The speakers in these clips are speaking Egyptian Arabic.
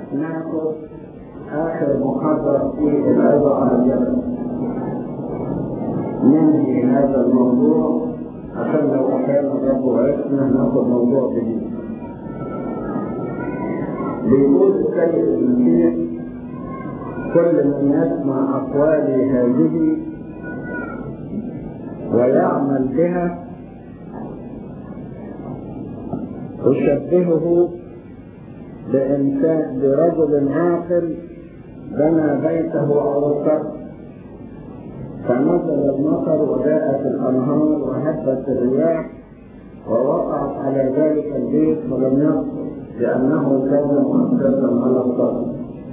ناخد آخر محاضرة في العظة على الجبل ننهي هذا الموضوع عشان لو أحيانا الرب وعشنا ناخد موضوع جديد بيقول السيد المسيح كل من يسمع أقوالي هذه ويعمل بها أشبهه بإنسان برجل عاقل بنى بيته على السطح فنزل المطر وجاءت الأنهار وهبت الرياح ووقعت على ذلك البيت ولم يقصر لأنه كان مؤسسا على السطح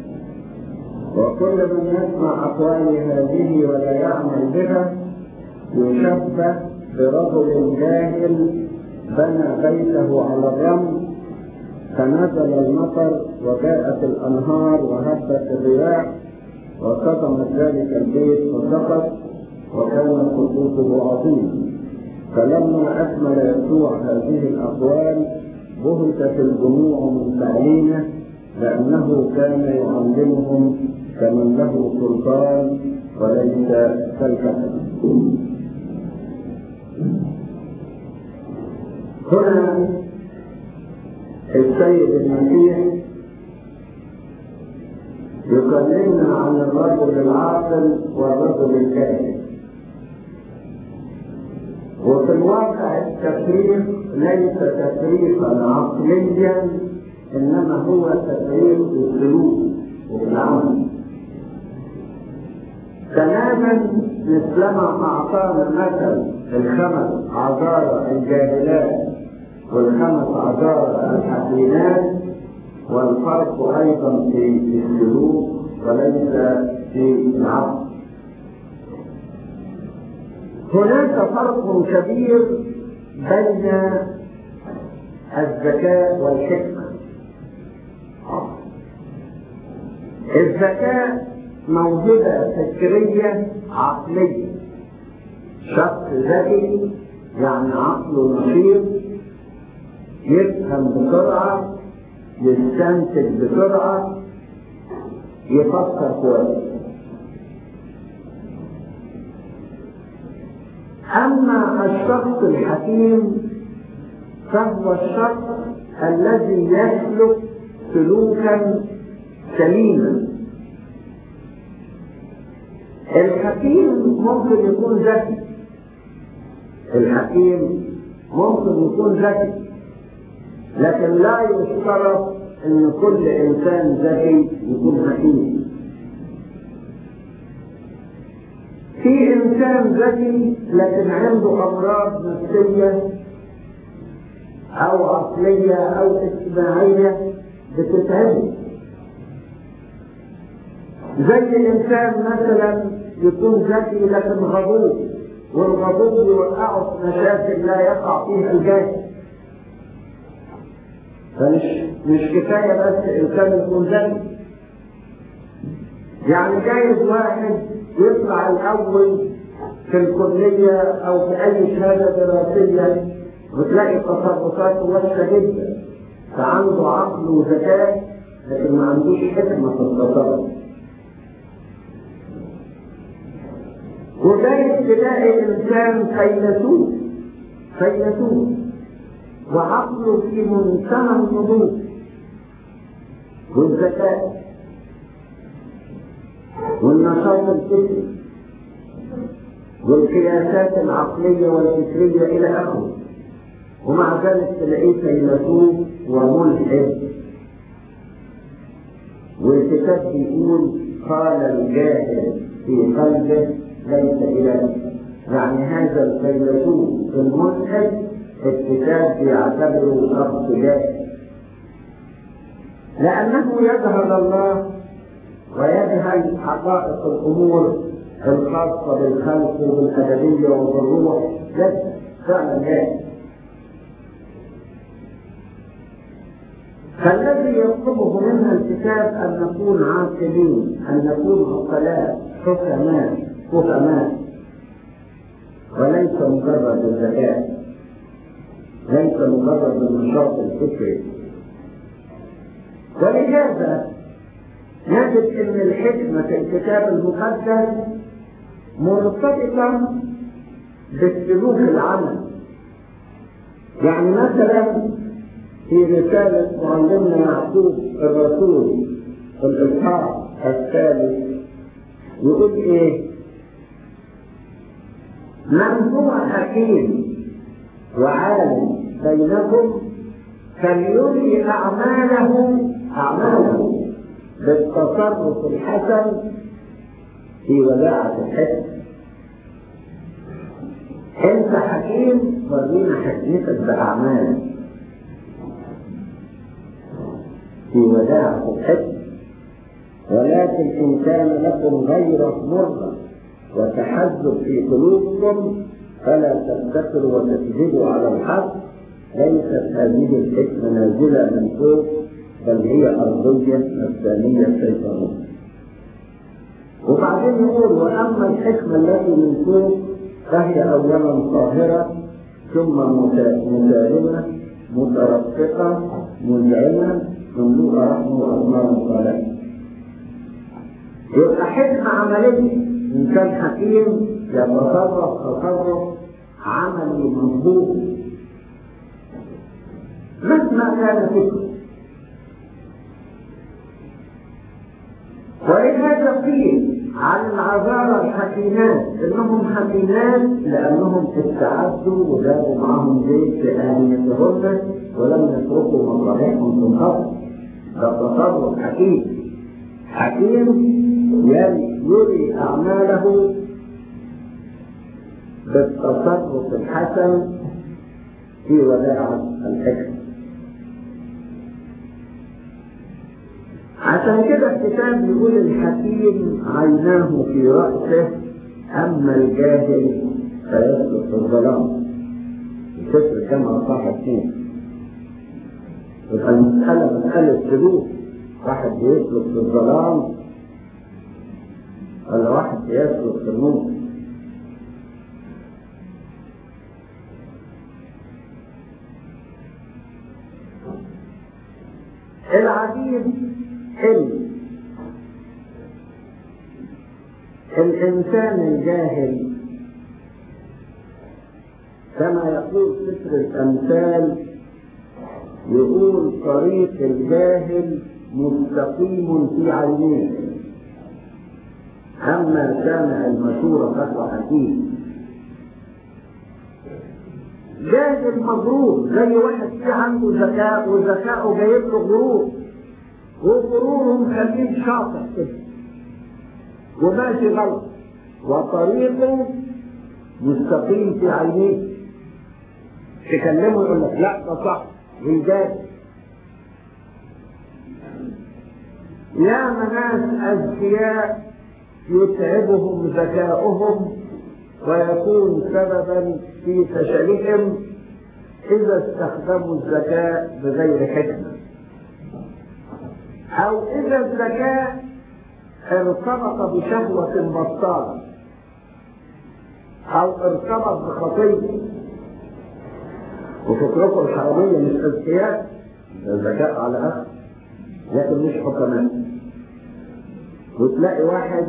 وكل من يسمع أقوالي هذه ولا يعمل بها يشبه برجل جاهل بنى بيته على الرمل فنزل المطر وجاءت الأنهار وهبت الرياح وصدمت ذلك البيت وسقط وكان سقوطه عظيم فلما أكمل يسوع هذه الأقوال بهتت الجموع من تعليمه لأنه كان يعلمهم كمن له سلطان وليس كالكتب هنا السيد المسيح يكلمنا عن الرجل العاقل والرجل الكاهن وفي الواقع التفريق ليس تفريقا عقليا انما هو تفريق بالسلوك وبالعمل تماما مثلما اعطانا مثل الخمس عذارى الجاهلات والخمس عذارى الحكيمات والفرق ايضا في السلوك وليس في العقل هناك فرق كبير بين الذكاء والحكمة الذكاء موهبة فكرية عقلية شخص ذكي يعني عقله نشيط يفهم بسرعة يستنتج بسرعة يفكر كويس أما الشخص الحكيم فهو الشخص الذي يسلك سلوكا سليما الحكيم ممكن يكون ذكي الحكيم ممكن يكون ذكي لكن لا يشترط ان كل انسان ذكي يكون حكيم في انسان ذكي لكن عنده امراض نفسيه او عقليه او اجتماعيه بتتعبه زي انسان مثلا يكون ذكي لكن غضوب والغضوب يوقعه في مشاكل لا يقع فيها الجاهل فمش مش كفايه بس انسان يكون ذكي يعني جايز واحد يطلع الاول في الكليه او في اي شهاده دراسيه وتلاقي تصرفاته وحشه جدا فعنده عقل وذكاء لكن ما عندوش حكمه في التصرف وجايز تلاقي انسان فيلسوف فيلسوف وعقله في منتهى النضوج والذكاء والنشاط الفكري والقياسات العقلية والفكرية إلى آخره ومع ذلك تلاقيه فيلسوف وملحد والكتاب بيقول قال الجاهل في قلبه ليس إله يعني هذا الفيلسوف الملحد الكتاب بيعتبره شخص جاهل لأنه يجهل الله ويجهل حقائق الأمور الخاصة بالخلق وبالأدبية وبالروح جد فعلا جاهل فالذي يطلبه منا الكتاب أن نكون عاقلين أن نكون عقلاء حكماء فهماء وليس مجرد الذكاء ليس مجرد النشاط الفكري ولهذا نجد ان الحكمة في الكتاب المقدس مرتبطة بالسلوك العمل يعني مثلا في رسالة معلمنا يعقوب الرسول في الإصحاح الثالث يقول إيه؟ من هو حكيم وعالم بينكم فليري أعماله أعماله بالتصرف الحسن في وداعة الحكم انت حكيم ورينا حكمتك باعمالك في وداعة الحكم ولكن ان كان لكم غير مرة وتحزب في قلوبكم فلا تفتكروا وتكذبوا على الحق ليست هذه الحكمة نازلة من فوق بل هي أرضية نفسانية شيطانية وبعدين يقول وأما الحكمة التي من فوق فهي أولا طاهرة ثم مسالمة مترفقة مزعمة مملوءة رحمة وأضمان صالحة يبقى حكمة عملية إن كان حكيم يتصرف تصرف عملي مظبوط مهما كان فكره ولهذا قيل عن العذارى الحكيمات انهم حكيمات لانهم استعدوا وجابوا معهم زيت في انيتهن ولم يتركوا مصالحهم في الارض ده تصرف حكيم حكيم يري اعماله بالتصرف الحسن في وداعة الحكم عشان كده الكتاب يقول الحكيم عيناه في رأسه أما الجاهل فيسلك في الظلام الكسر كما صح الدين يبقى المسألة مسألة سلوك واحد بيسلك في الظلام ولا واحد بيسلك في النور العجيب ان الانسان الجاهل كما يقول سفر الامثال يقول طريق الجاهل مستقيم في عينيه اما سامع المشورة فهو حكيم جاهل مغرور زي واحد في عنده ذكاء وذكاؤه جايب له غرور وغروره مخليه شاطر كده وماشي غلط وطريقه مستقيم في عينيه تكلمه يقول لك لا ده صح ويجاد يا ناس اذكياء يتعبهم ذكاؤهم ويكون سببا في فشلهم اذا استخدموا الذكاء بغير حكمه او اذا الذكاء ارتبط بشهوة بطالة او ارتبط بخطية وفكركم الحرامية مش اذكياء ده ذكاء على اخر لكن مش حكماء وتلاقي واحد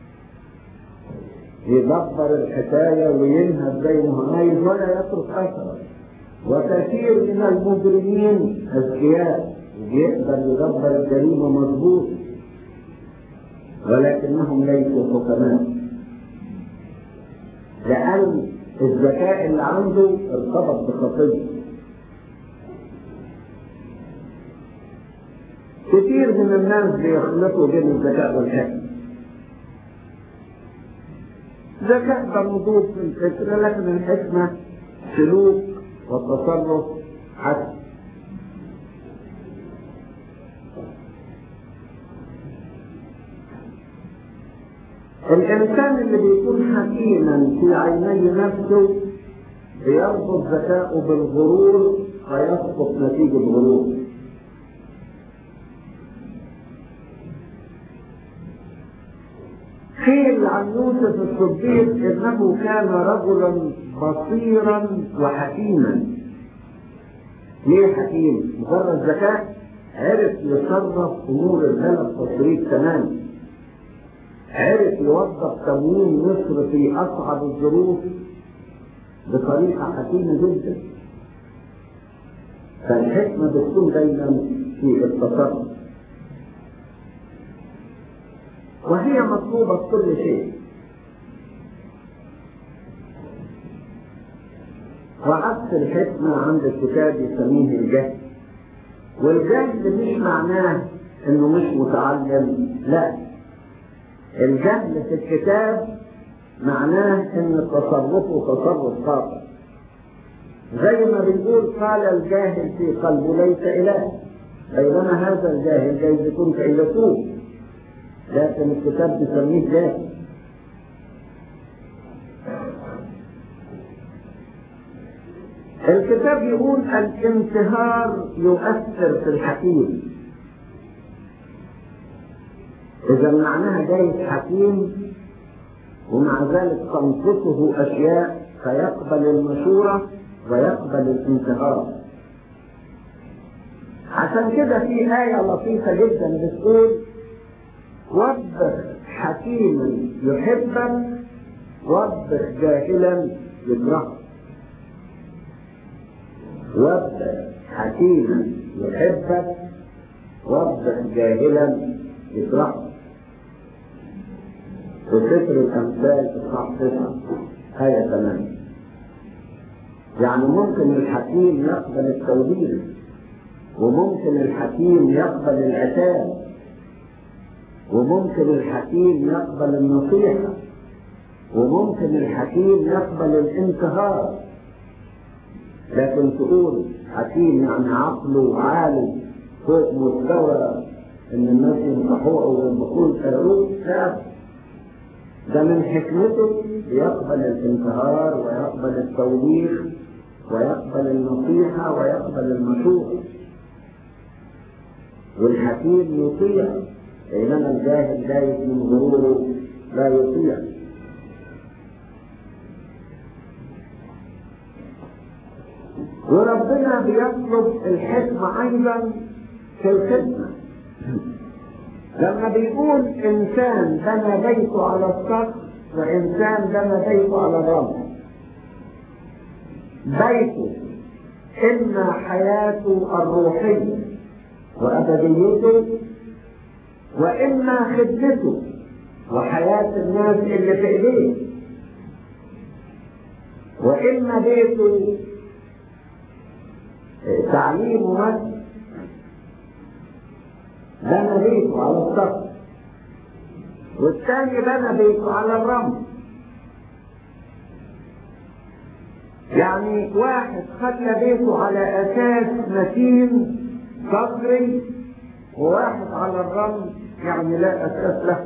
يدبر الحكاية وينهب زي ما هو عايز ولا يترك أثرا وكثير من المجرمين أذكياء يقدر يدبر الجريمة مظبوط ولكنهم ليسوا حكماء لأن الذكاء اللي عنده ارتبط بخطية كثير من الناس بيخلطوا بين الذكاء والحكمة ذكاء ده موجود في الفكرة لكن الحكمة سلوك وتصرف حسن الإنسان اللي بيكون حكيما في عيني نفسه بيربط ذكاؤه بالغرور فيسقط نتيجة غرور قيل عن يوسف الصديق انه كان رجلا بصيرا وحكيما ليه حكيم مجرد ذكاء عرف يصرف امور البلد تصريف تماما عرف يوظف تموين مصر في اصعب الظروف بطريقه حكيمه جدا فالحكمه بتكون دايما في التصرف وهي مطلوبه في كل شيء وعكس الحكمة عند الكتاب يسميه الجهل والجهل مش معناه انه مش متعلم لا الجهل في الكتاب معناه ان تصرفه تصرف خاطئ زي ما بنقول قال الجاهل في قلبه ليس اله بينما هذا الجاهل جايز يكون فيلسوف لكن الكتاب بيسميه جاهل الكتاب يقول الانتهار يؤثر في الحكيم إذا معناها جايز حكيم ومع ذلك تنقصه أشياء فيقبل المشورة ويقبل الانتهار عشان كده في آية لطيفة جدا بتقول وبخ حكيما يحبك وبخ جاهلا يكرهك وبخ حكيما يحبك وبخ جاهلا يكرهك وسفر الأمثال إصحاح تسعة آية ثمانية يعني ممكن الحكيم يقبل التوبيخ وممكن الحكيم يقبل العتاب وممكن الحكيم يقبل النصيحة وممكن الحكيم يقبل الانتهار لكن تقول حكيم يعني عقله عالي فوق مستوى ان الناس ينصحوه او ينبخوه يسألوه لا ده من حكمته يقبل الانتهار ويقبل التوبيخ ويقبل النصيحة ويقبل المشورة والحكيم يطيع بينما الجاهل جاي من غروره لا يطيع وربنا بيطلب الحكمة أيضا في الخدمة لما بيقول إنسان بنى بيته على الصخر وإنسان بنى بيته على الرمل بيته إما حياته الروحية وأبديته وإما خدمته وحياة الناس اللي في إيديه وإما بيته تعليم ومثل بنى بيته على الصخر والثاني بنى بيته على الرمل يعني واحد خلى بيته على اساس متين صخري وواحد على الرمل يعني لا اساس له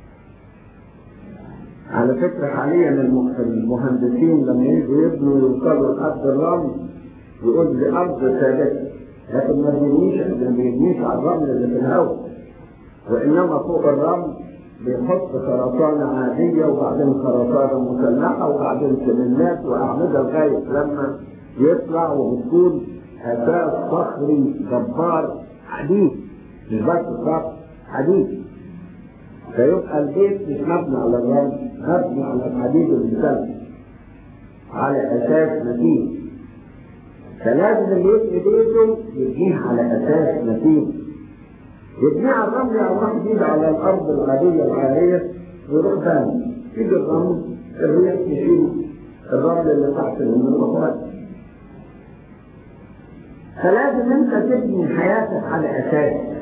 على فكرة حاليا المهندسين لما يجوا يبنوا يوصلوا لحد الرمل يقول دي أرض ثابتة لكن ما بيبنيش ما بيبنيش على الرمل اللي في الهواء وإنما فوق الرمل بيحط خرسانة عادية وبعدين خرسانة مسلحة وبعدين سمنات وأعمدة لغاية لما يطلع وبتكون أساس صخري جبار حديد مش بس صخر حديد فيبقى البيت مش مبني على الرمل مبني على الحديد المسلح على أساس متين فلازم اللي يبني بيته يبنيه على أساس متين يبنيه على الرمل يعني واحد يجي على الارض العاديه العاليه ويروح باني يجي الرمل الريح يشيل الرمل اللي تحت من الرمل فلازم انت تبني حياتك على اساس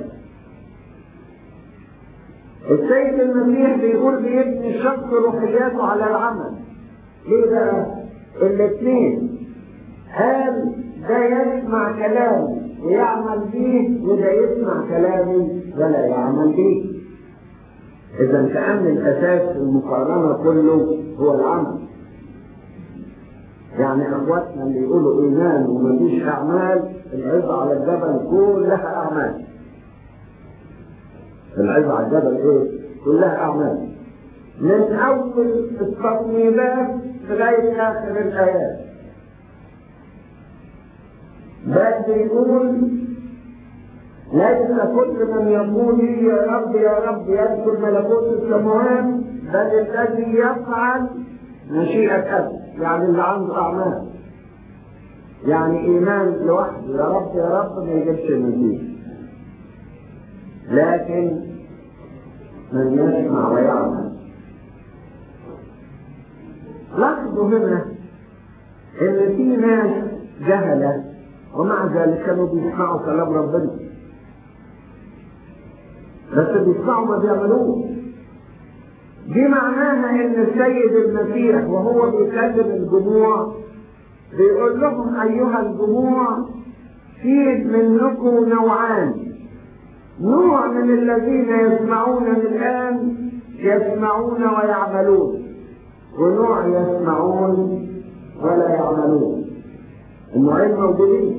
السيد المسيح بيقول بيبني الشخص روحياته على العمل ليه بقى؟ الاثنين قال ده يسمع كلامي ويعمل به وده يسمع كلامي ولا يعمل به اذا كان الاساس المقارنه كله هو العمل يعني اخواتنا اللي يقولوا ايمان ومفيش اعمال العظه على الجبل كلها اعمال العظه على الجبل ايه كلها اعمال من اول التصميمات لغايه اخر الايات بل بيقول ليس كل من يقول لي يا رب يا رب يدخل ملكوت السماوات بل الذي يفعل مشيئة أبي يعني اللي عنده أعمال يعني إيمان لوحده يا رب يا رب ما يجيبش النتيجة لكن من يسمع ويعمل لاحظوا هنا ان في ناس جهلة ومع ذلك كانوا بيسمعوا كلام ربنا بس بيسمعوا ما بيعملوش دي معناها ان السيد المسيح وهو بيكلم الجموع بيقول لهم ايها الجموع في منكم نوعان نوع من الذين يسمعون الان يسمعون ويعملون ونوع يسمعون ولا يعملون النوعين موجودين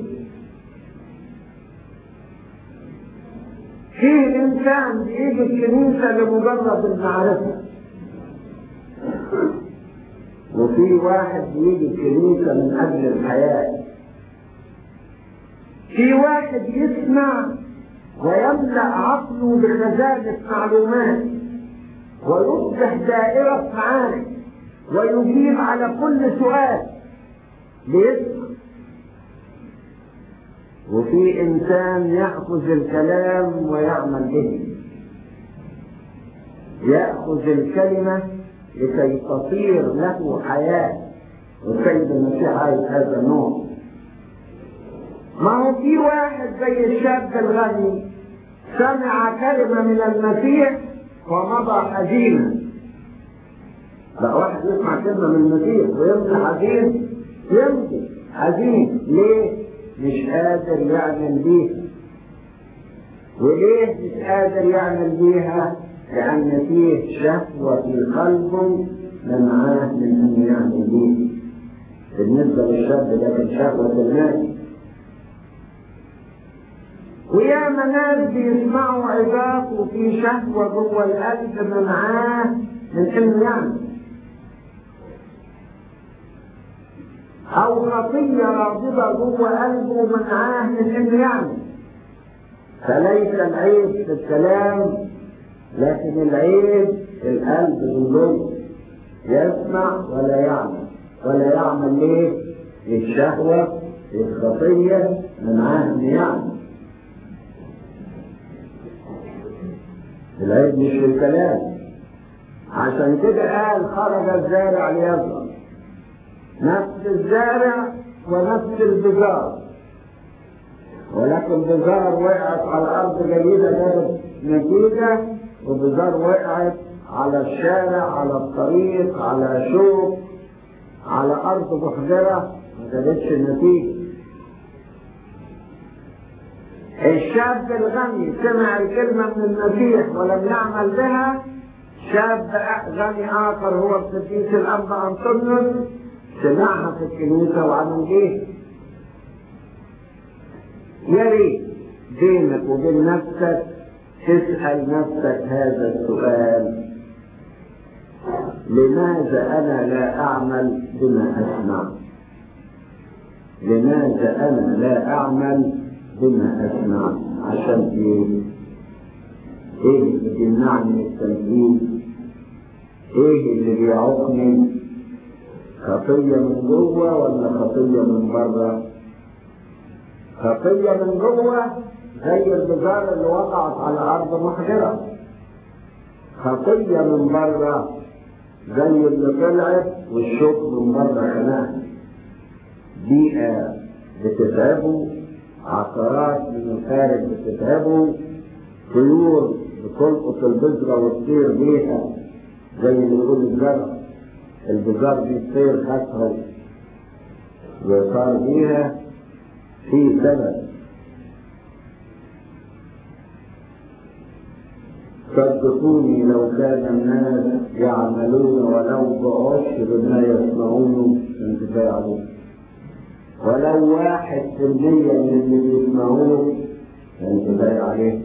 في انسان بيجي الكنيسه لمجرد المعرفه وفي واحد بيجي الكنيسه من اجل الحياه في واحد يسمع ويملا عقله بخزانه معلومات ويصبح دائره معارف ويجيب على كل سؤال بيسمع وفي انسان ياخذ الكلام ويعمل به ياخذ الكلمه لكي تصير له حياه والسيد المسيح عايز هذا النوع ما هو في واحد زي الشاب الغني سمع كلمه من المسيح ومضى حزينا بقى واحد يسمع كلمه من المسيح ويمضي حزين يمضي حزين ليه؟ مش قادر يعمل بيها وليه مش قادر يعمل بيها لأن فيه شهوة في قلبه منعاه من أن يعمل بيها بالنسبة للشاب ده كان شهوة الناس ويا ناس بيسمعوا عظات وفي شهوة جوه القلب منعاه من أنه يعمل أو خطية راغبة جوه قلبه منعاه من إنه يعمل فليس العيب في الكلام لكن العيب في القلب من جوه يسمع ولا يعمل ولا يعمل ليه؟ للشهوة للخطية منعاه إنه يعمل العيب مش في الكلام عشان كده قال خرج الزارع ليزرع نفس الزارع ونفس البذار ولكن بذار وقعت على أرض جيدة جابت نتيجة وبذار وقعت على الشارع على الطريق على شوك على أرض محجرة ما جابتش نتيجة الشاب الغني سمع الكلمة من المسيح ولم يعمل بها شاب غني آخر هو القديس الأب أنطونيوس سمعها في الكنيسة وعمل ايه؟ يا ريت بينك وبين نفسك تسأل نفسك هذا السؤال لماذا أنا لا أعمل بما أسمع؟ لماذا أنا لا أعمل بما أسمع؟ عشان إيه؟ إيه اللي بيمنعني من التنفيذ؟ إيه اللي بيعوقني خطية من جوه ولا خطية من بره؟ خطية من جوه زي البذار اللي وقعت على أرض محجرة. خطية من بره زي اللي طلعت والشوك من بره كمان. بيئة بتتعبه، عقارات من الخارج بتتعبه، طيور بتلقط البذرة وتطير بيها زي اللي بيقول الزرع. البزار دي تصير خطها وصار بيها في سبب صدقوني لو كان الناس يعملون ولو بعشر ما يسمعونه انتفاع عليه ولو واحد في المية من اللي بيسمعوه انتفاع عليه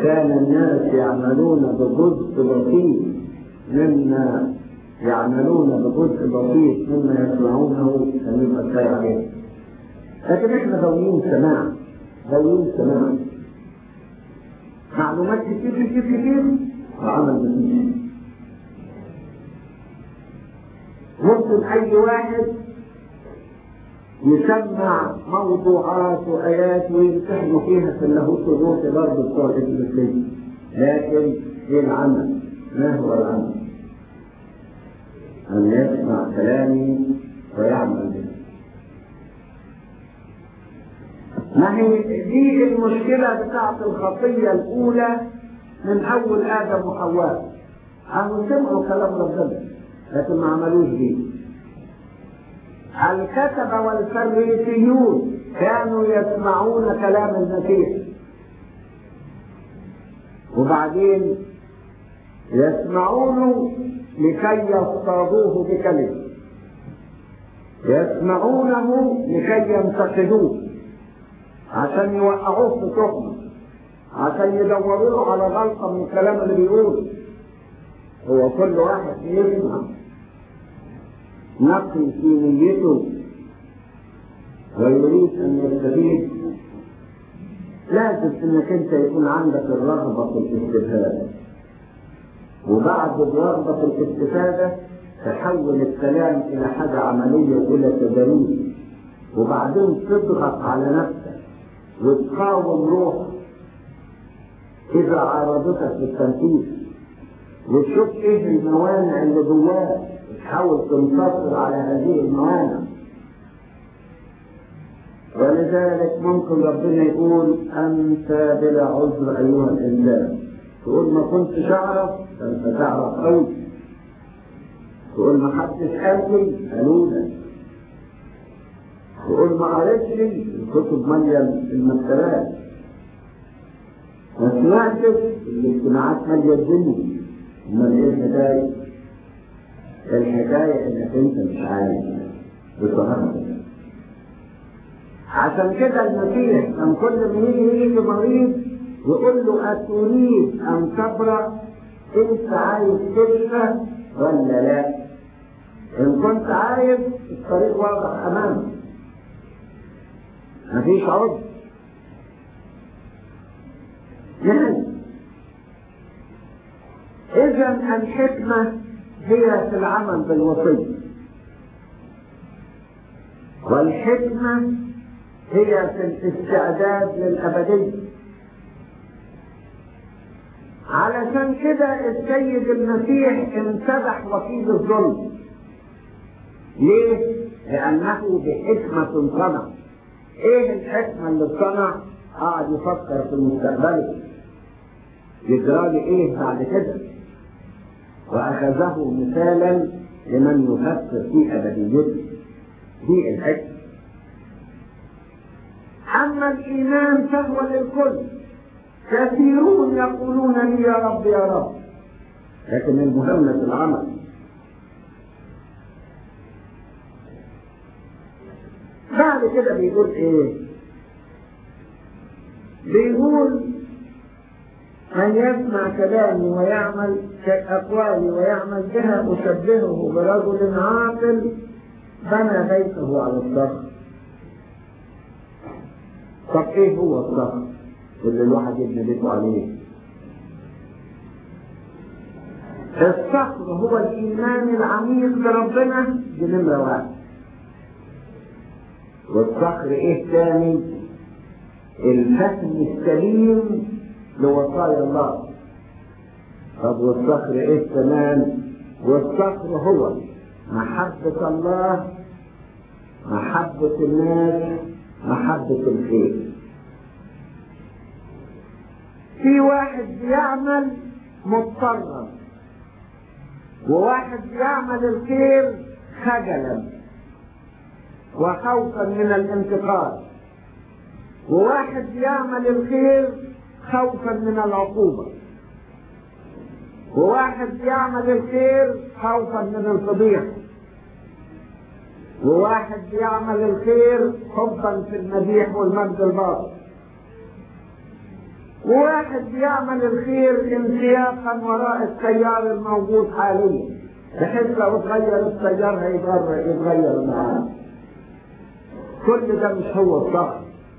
فكان الناس يعملون بجزء بسيط مما يعملون بجزء بسيط مما يسمعونه فيبقى كفايه عليهم لكن احنا ذويين سماع ذويين سماع معلومات كتير كتير كتير وعمل بسيط ممكن اي واحد يسمع موضوعات وايات ويمتحنوا فيها في اللاهوت الروحي برضه بتوع الاسلاميه لكن ايه العمل؟ ما هو العمل؟ ان يسمع كلامي ويعمل به ما هي دي المشكلة بتاعت الخطية الأولى من أول آدم وحواء. قاموا سمعوا كلام ربنا لكن ما عملوش بيه. الكتبة والفريسيون كانوا يسمعون كلام المسيح وبعدين يسمعونه لكي يصطادوه بكلمة يسمعونه لكي ينتقدوه عشان يوقعوه في تهمة عشان يدوروا له على غلطة من الكلام اللي بيقوله هو كل واحد يسمع نقي في نيته ويريد ان يستفيد لازم انك انت يكون عندك الرغبه في الاستفاده وبعد الرغبه في الاستفاده تحول الكلام الى حاجه عمليه والى تدريب وبعدين تضغط على نفسك وتقاوم روحك اذا عارضتك بالتنفيذ وتشوف ايه الموانع اللي جواك تحاول تنتصر على هذه الموانع ولذلك ممكن ربنا يقول انت بلا عذر ايها الانسان تقول ما كنتش اعرف انت تعرف قوي تقول ما حدش قال لي قالوا لك تقول ما قريتش الكتب ماليه المكتبات ما سمعتش الاجتماعات ماليه الدنيا امال ايه الحكايه؟ الحكايه انك انت مش عايز بتهرب عشان كده المسيح كان كل ما يجي يجي مريض يقول له أتريد أن تبرأ أنت عايز تشفى ولا لا؟ إن كنت عايز الطريق واضح أمامك مفيش عذر يعني إذا الحكمة هي في العمل بالوصية والحكمة هي في الاستعداد للأبدية علشان كده السيد المسيح امتدح وكيل الظلم ليه؟ لأنه بحكمة صنع ايه الحكمة اللي صنع؟ قعد يفكر في مستقبله يجرالي ايه بعد كده واخذه مثالا لمن يفكر في ابديته دي الحكمة أما الإيمان فهو للكل كثيرون يقولون لي يا رب يا رب لكن المهم في العمل بعد كده بيقول ايه بيقول من يسمع كلامي ويعمل أقوالي ويعمل بها أشبهه برجل عاقل بنى بيته على الصخر طب ايه هو الصخر اللي الواحد يبني بيته عليه الصخر هو الايمان العميق بربنا دي نمره واحد والصخر ايه تاني الفهم السليم لوصايا الله طب والصخر ايه كمان والصخر هو محبة الله محبة الناس محبة الخير في واحد بيعمل مضطرا وواحد بيعمل الخير خجلا وخوفا من الانتقاد وواحد بيعمل الخير خوفا من العقوبة وواحد بيعمل الخير خوفا من الفضيحة وواحد بيعمل الخير حبا في المديح والمجد الباطل وواحد بيعمل الخير انسياقا وراء التيار الموجود حاليا بحيث لو اتغير التيار هيتغير يتغير معاه كل ده مش هو الصح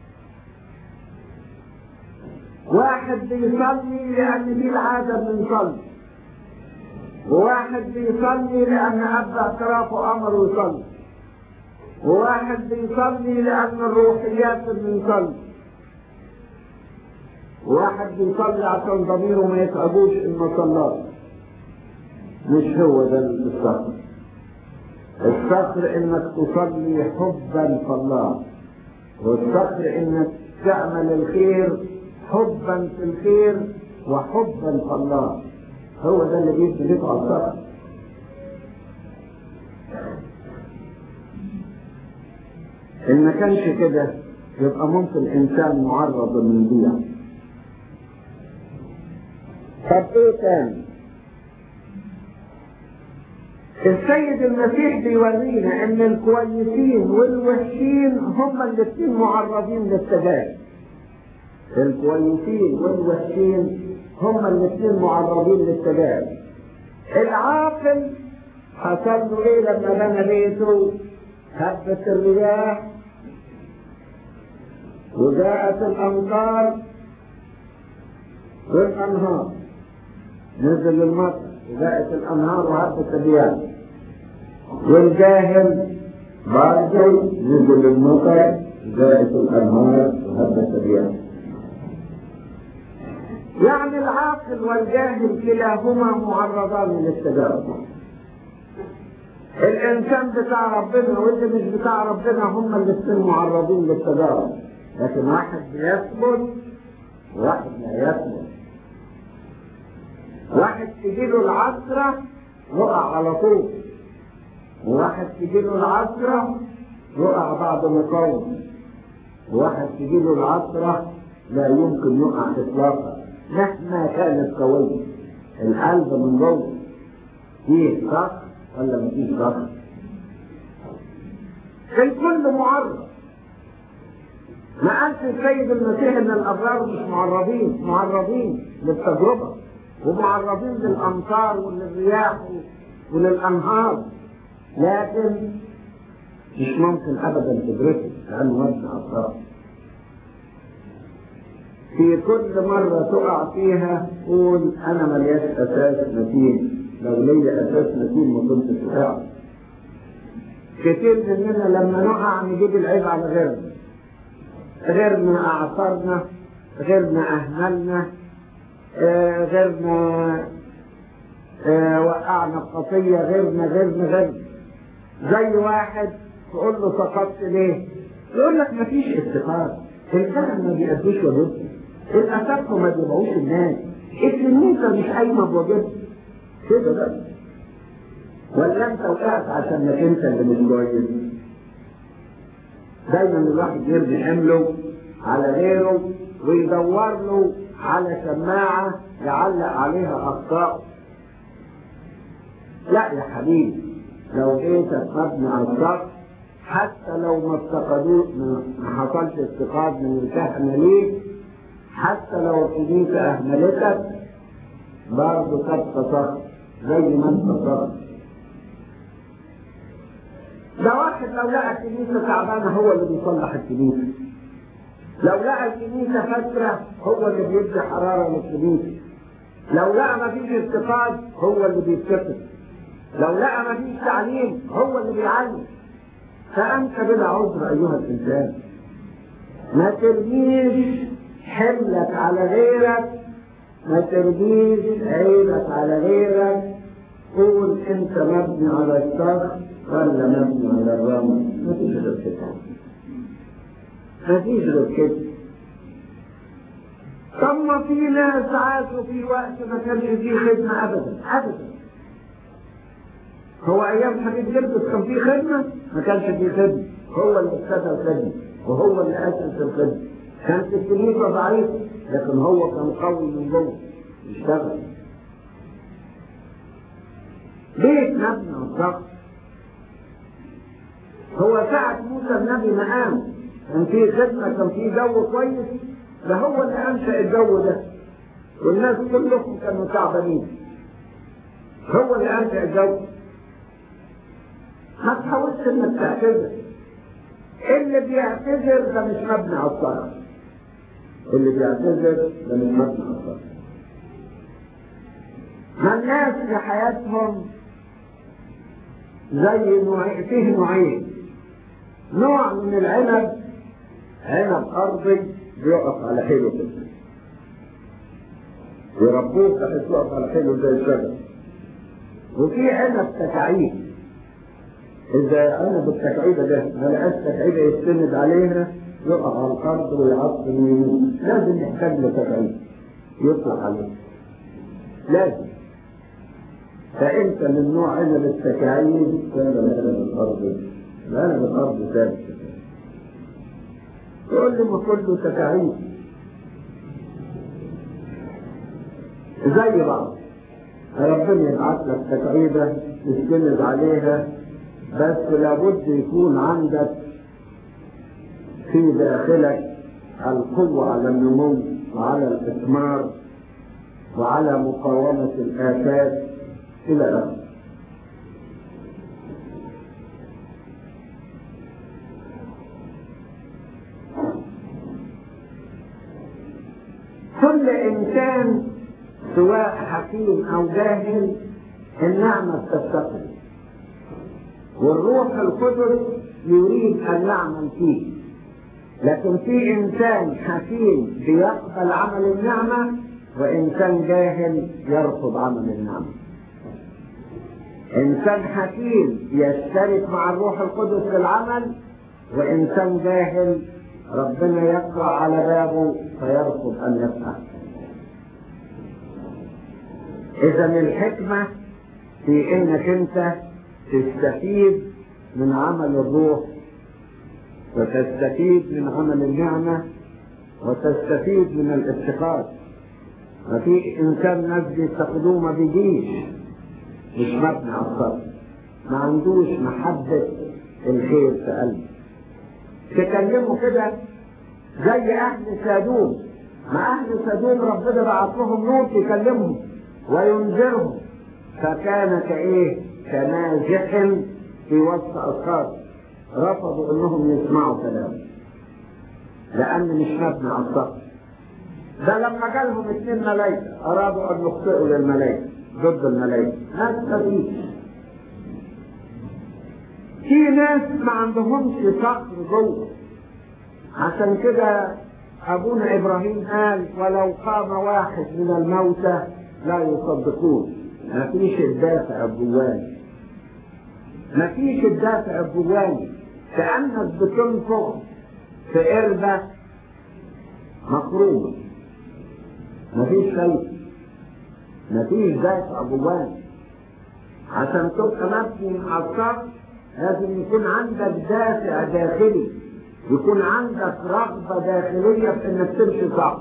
واحد بيصلي لأن دي العادة بنصلي وواحد بيصلي لأن أب اعترافه أمره يصلي وواحد بيصلي لأن الروحيات بنصلي وواحد بيصلي عشان ضميره ما يتعبوش إن ما صلاش مش هو ده الصخر الصخر إنك تصلي حبا في الله والصخر إنك تعمل الخير حبا في الخير وحبا في الله هو ده اللي بيثبت على الصخر إن ما كانش كده يبقى ممكن إنسان معرض للبيع طب إيه تاني؟ السيد المسيح بيورينا ان الكويسين والوحشين هم الاثنين معرضين للتجارب الكويسين والوحشين هم الاثنين معرضين للتجارب العاقل حصل له ايه لما بنى بيته هبت الرياح وجاءت الامطار والانهار نزل المطر وجاءت الانهار وهبت الرياح والجاهل برضه نزل المطر جاءت الانهار وهبت الرياح يعني العاقل والجاهل كلاهما معرضان للتجارب الانسان بتاع ربنا واللي مش بتاع ربنا هما الاثنين معرضين للتجارب لكن واحد بيثبت وواحد لا يثبت واحد تجيله العثرة يقع على طول وواحد تجيله العثرة يقع بعد مقاومة وواحد تجيله العثرة لا يمكن يقع إطلاقا مهما كانت قوية القلب من جوه فيه صخر ولا مفيش صخر الكل معرض ما قالش السيد المسيح ان الابرار مش معرضين معرضين للتجربه ومعرضين للامطار وللرياح وللانهار لكن مش ممكن ابدا تدركه لانه مبنى اطراف في كل مرة تقع فيها قول أنا ملياش أساس متين لو ليا أساس متين ما كنتش وقعت كتير مننا لما نقع نجيب العيب على غيرنا غيرنا أعصرنا غيرنا أهملنا آه غيرنا آه وقعنا في خطية غيرنا غيرنا غيرنا زي واحد تقول له سقطت ليه؟ يقول لك مفيش استقامة الكلام ما بيأدوش واجبهم الأساتذة ما بيبيعوش الناس الكنيسة مش قايمة بواجبها كده بس ولا انت وقعت عشان انت اللي مش كويس دايما الواحد يرمي حمله على غيره ويدور له على شماعة يعلق عليها أخطاء لا يا حبيبي لو بيتك مبني على السطح حتى لو ما افتقدوش ما حصلش افتقاد من الكهنة ليك حتى لو الكنيسة أهملتك برضه تبقى صخر زي ما انت صخر ده واحد لو لقى الكنيسة تعبانة هو اللي بيصلح الكنيسة لو لقى الكنيسة فترة هو اللي بيدي حرارة للكنيسة لو لقى مفيش افتقاد هو اللي بيفتقد لو لقى مفيش تعليم هو اللي بيعلم فأنت بلا عذر أيها الإنسان ما ترميش حملك على غيرك ما ترميش عيبك على غيرك قول انت مبني على الصخر ولا مبني على الرمل ما فيش غير كده ما فيش غير كده طب ما في ناس عاشوا في وقت ما كانش فيه خدمة أبدا أبدا هو أيام حبيب جلبس كان فيه خدمة ما كانش فيه خدمة هو اللي ابتدى الخدمة وهو اللي أسس الخدمة كانت الكنيسة ضعيفة لكن هو كان قوي من جوه يشتغل بيت مبنى الضغط هو ساعة موسى النبي ما قام كان في خدمة كان في جو كويس ده هو اللي انشا الجو ده والناس كلهم كانوا تعبانين هو اللي انشا الجو ما تحاولش انك تعتذر اللي بيعتذر ده مش مبني على الصلاه اللي بيعتذر ده مش مبني على الصلاه ما الناس في حياتهم زي نوع فيه نوعين نوع من العنب عنب ارضي بيقف على حيله كده يربوه بحيث يقف على حيله زي الشجر وفي عنب تكعيب إذا عنب التكعيبة ده ما لقاش تكعيبة يستند عليها يقع على الأرض ويعصر ويموت لازم يحتاج له تكعيب يطلع عليه لازم فأنت من نوع عنب التكعيب ولا العنب الأرضي العنب الأرضي ثابت يقول لي ما كله تكعيب زي بعض ربنا يبعث لك تكعيبة تستند عليها بس لابد يكون عندك في داخلك القوة على النمو وعلى الإثمار وعلى مقاومة الآفات إلى آخره كل إنسان سواء حكيم أو جاهل النعمة بتستقبل والروح القدس يريد أن يعمل فيه لكن في إنسان حكيم بيقبل عمل النعمة وإنسان جاهل يرفض عمل النعمة إنسان حكيم يشترك مع الروح القدس في العمل وإنسان جاهل ربنا يقرأ على بابه فيرفض أن يفعل إذا الحكمة في إنك أنت تستفيد من عمل الروح وتستفيد من عمل النعمة وتستفيد من الافتقاد ما في انسان ناس بيفتقدوه ما بيجيش مش مبني على الصبر ما عندوش محبة الخير في قلبه تكلموا كده زي اهل سادوم ما اهل سادوم ربنا بعت لهم نور يكلمهم وينذرهم فكان كايه كناجح في وسط اصحابه رفضوا انهم يسمعوا كلامه لان مش مبني على الصبر ده لما جالهم اثنين ملائكه ارادوا ان يخطئوا للملائكه ضد الملائكه ناس مفيش في ناس ما عندهمش صقر جوه عشان كده ابونا ابراهيم قال ولو قام واحد من الموتى لا يصدقون ما فيش الدافع الجواني ما فيش الدافع الجواني كانك بتنفخ في قربه مخرومه ما فيش شيء ما فيش دافع جواني عشان تبقى مبني على الصبر لازم يكون عندك دافع داخلي يكون عندك رغبة داخلية في انك تمشي صح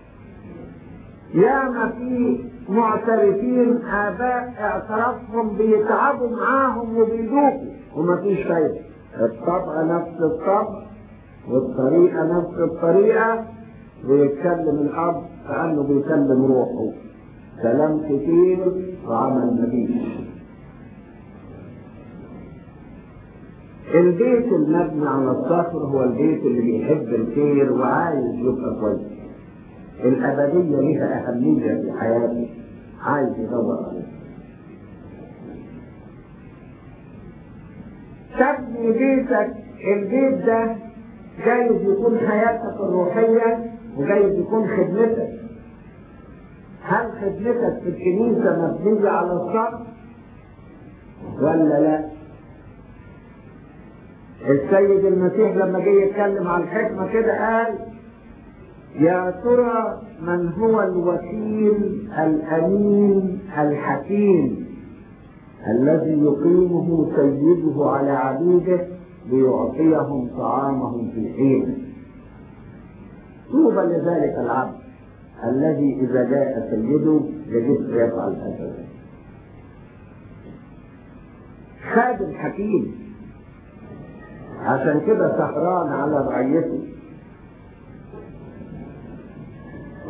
ياما في معترفين اباء اعترافهم بيتعبوا معاهم وبيذوقوا ومفيش فايدة الطبع نفس الطبع والطريقة نفس الطريقة ويتكلم الأب كأنه بيكلم روحه كلام كتير وعمل مفيش البيت المبني على الصخر هو البيت اللي بيحب الخير وعايز يبقى كويس الأبدية لها أهمية في حياته عايز يدور عليها تبني بيتك البيت ده جايز يكون حياتك الروحية وجايز يكون خدمتك هل خدمتك في الكنيسة مبنية على الصبر ولا لا؟ السيد المسيح لما جه يتكلم على الحكمة كده قال يا ترى من هو الوكيل الأمين الحكيم الذي يقيمه سيده على عبيده ليعطيهم طعامهم في حين طوبى لذلك العبد الذي إذا جاء سيده يجب يفعل هكذا خادم حكيم عشان كده سهران على رعيته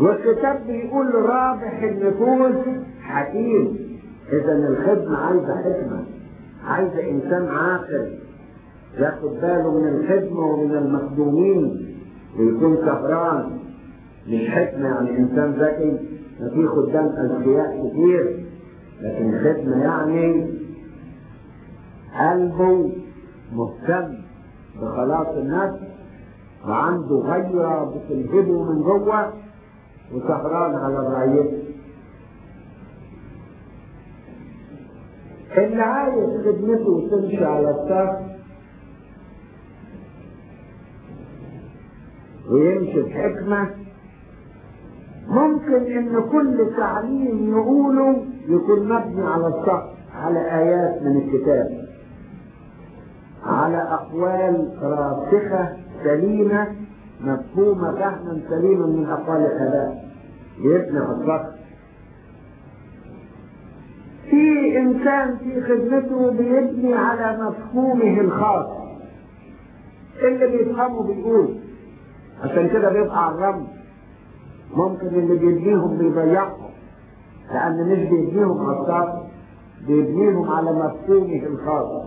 والكتاب بيقول رابح النفوس حكيم اذا الخدمة عايزة حكمة عايزة انسان عاقل ياخد باله من الخدمة ومن المخدومين ويكون سهران مش حكمة يعني انسان ذكي ما في خدام اذكياء كتير لكن خدمة يعني قلبه مهتم بخلاص النفس وعنده غيرة بتلهبه من جوه وسهران على رعيته اللي عايز خدمته تمشي على السقف ويمشي بحكمة ممكن ان كل تعليم نقوله يكون مبني على السقف على ايات من الكتاب على اقوال راسخة سليمة مفهومة فهما سليما من اقوال الاباء يبني على السقف في انسان في خدمته بيبني على مفهومه الخاص اللي بيفهمه بيقول عشان كده بيبقى على الرمل ممكن اللي بيبنيهم بيضيعهم لان مش بيبنيهم على السطح بيبنيهم على مفهومه الخاص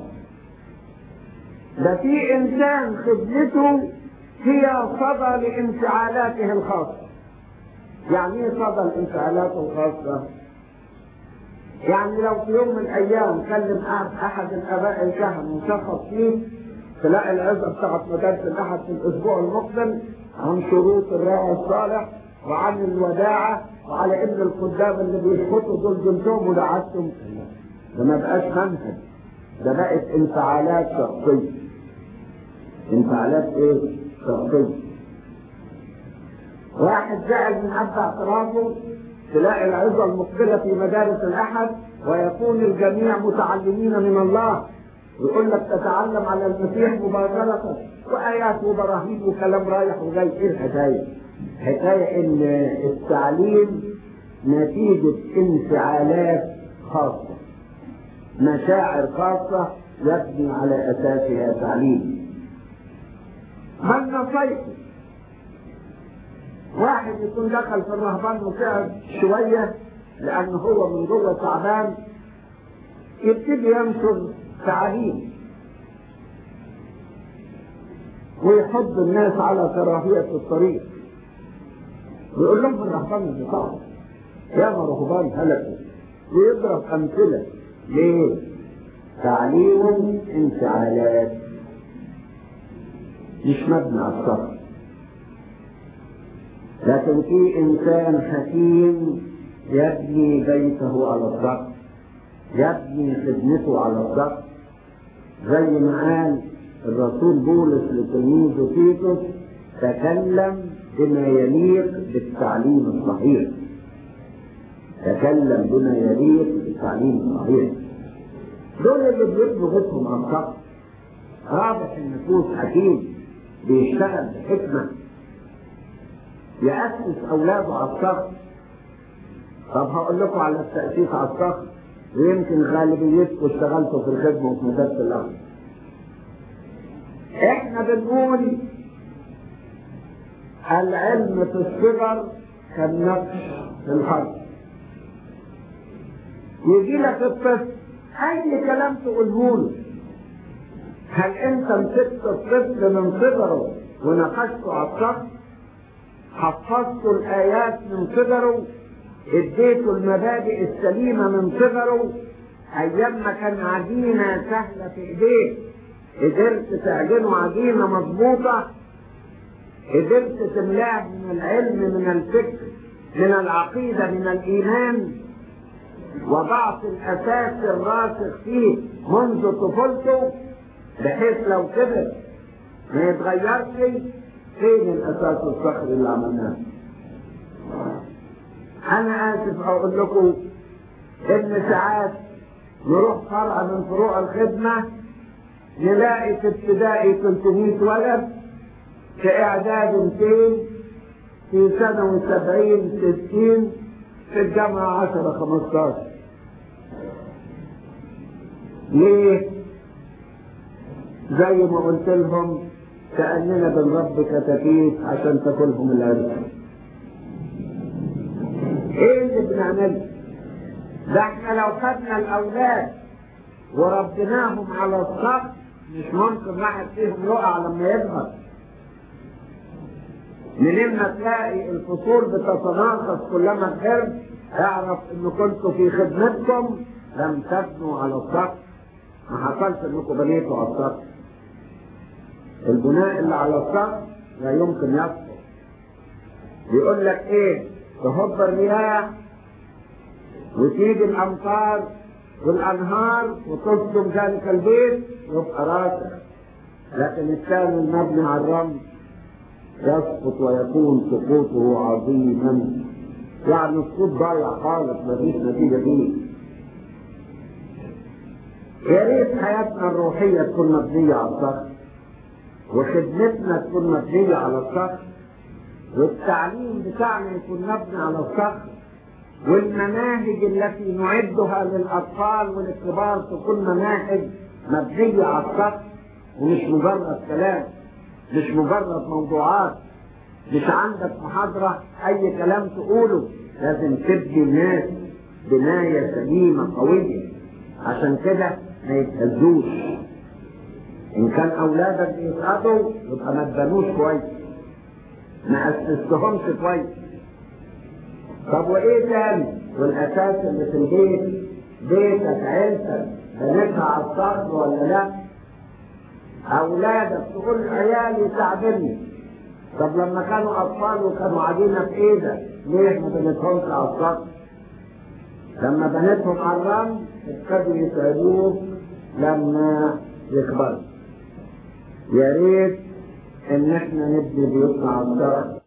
ده في انسان خدمته هي صدى لانفعالاته الخاصه يعني ايه صدى الانفعالات الخاصه يعني لو في يوم من الايام كلم احد الاباء الكهنه وشخص فيه تلاقي العزه بتاعت مدارس الاحد في الاسبوع المقبل عن شروط الراعي الصالح وعن الوداعه وعلى ان الخدام اللي بيسقطوا دول جبتهم ودعتهم ده ما بقاش منهج ده بقت انفعالات شخصيه انفعالات ايه؟ شخصيه واحد زعل من ابدا اعترافه تلاقي العظة المقبلة في مدارس الأحد ويكون الجميع متعلمين من الله ويقول لك تتعلم على المسيح مباشرة وآيات وبراهين وكلام رايح وجاي إيه الحكاية؟ حكاية إن التعليم نتيجة انفعالات خاصة مشاعر خاصة يبني على أساسها تعليم بل نصيحة واحد يكون دخل في الرهبان وقعد شوية لأنه هو من جوه تعبان يبتدي ينشر تعاليم ويحض الناس على كراهية الطريق ويقول لهم الرهبان اللي صعب يا رهبان هلكوا ويضرب أمثلة ليه؟ تعليم انفعالات مش مبني على الصبر لكن في انسان حكيم يبني بيته على الضغط يبني خدمته على الضغط زي ما قال الرسول بولس لتلميذه تيتوس تكلم بما يليق بالتعليم الصحيح تكلم بما يليق بالتعليم الصحيح دول اللي بيبنوا بيتهم على الضغط رابح النفوس حكيم بيشتغل بحكمه يأسس أولاده على الصخر طب هقول لكم على التأسيس على الصخر ويمكن غالبيتكم اشتغلتوا في الخدمة وفي مدرسة الأرض. احنا بنقول العلم في الصغر كالنقش في الحرب. يجي لك الطفل أي كلام تقوله له هل أنت مسكت الطفل من صغره ونقشته على الصخر؟ حفظت الآيات من صغره اديته المبادئ السليمة من صغره أيام ما كان عجينة سهلة في إيديه قدرت تعجنه عجينة مظبوطة قدرت تملاه من العلم من الفكر من العقيدة من الإيمان وضعت الأساس الراسخ فيه منذ طفولته بحيث لو كبر ما يتغيرش فين الاساس الصخري اللي عملناه انا اسف اقول لكم ان ساعات نروح فرع من فروع الخدمه نلاقي في ابتدائي 300 ولد في اعداد 200 في ثانوي 70 60 في الجامعه 10 15 ليه؟ زي ما قلت لهم كأننا بنربي كتاكيت عشان تاكلهم العرق ايه اللي بنعمله؟ ده احنا لو خدنا الاولاد وربيناهم على الصف مش ممكن واحد فيهم يقع لما يكبر منين ما تلاقي الفصول بتتناقص كلما كبرت اعرف ان كنتوا في خدمتكم لم تبنوا على الصف ما حصلش انكم بنيتوا على الصف البناء اللي على الصف لا يمكن يسقط بيقول لك ايه تهب الرياح وتيجي الامطار والانهار وتصدم ذلك البيت يبقى راسخ لكن الثاني المبني على الرمل يسقط ويكون سقوطه عظيما يعني السقوط ضايع خالص مفيش نتيجه فيه يا ريت حياتنا الروحيه تكون مبنيه على الصخر وخدمتنا تكون مبنيه على الصخر والتعليم بتاعنا يكون مبني على الصخر والمناهج التي نعدها للاطفال والكبار تكون مناهج مبنيه على الصخر ومش مجرد كلام مش مجرد موضوعات مش عندك محاضرة أي كلام تقوله لازم تبني الناس بناية سليمة قوية عشان كده ما يتهزوش إن كان أولادك بيسقطوا يبقى ما تبنوش كويس ما أسستهمش كويس طب وإيه تاني؟ والأساس اللي في البيت بيتك عيلتك بنيتها على الصخر ولا لا؟ اولادك تقول عيالي ساعدني طب لما كانوا اطفال وكانوا قاعدين في ايدك ليه ما بنتهمش على السطح لما بنتهم على الرمل ابتدوا يساعدوك لما يكبروا يا ريت ان احنا نبني بيوتنا على السطح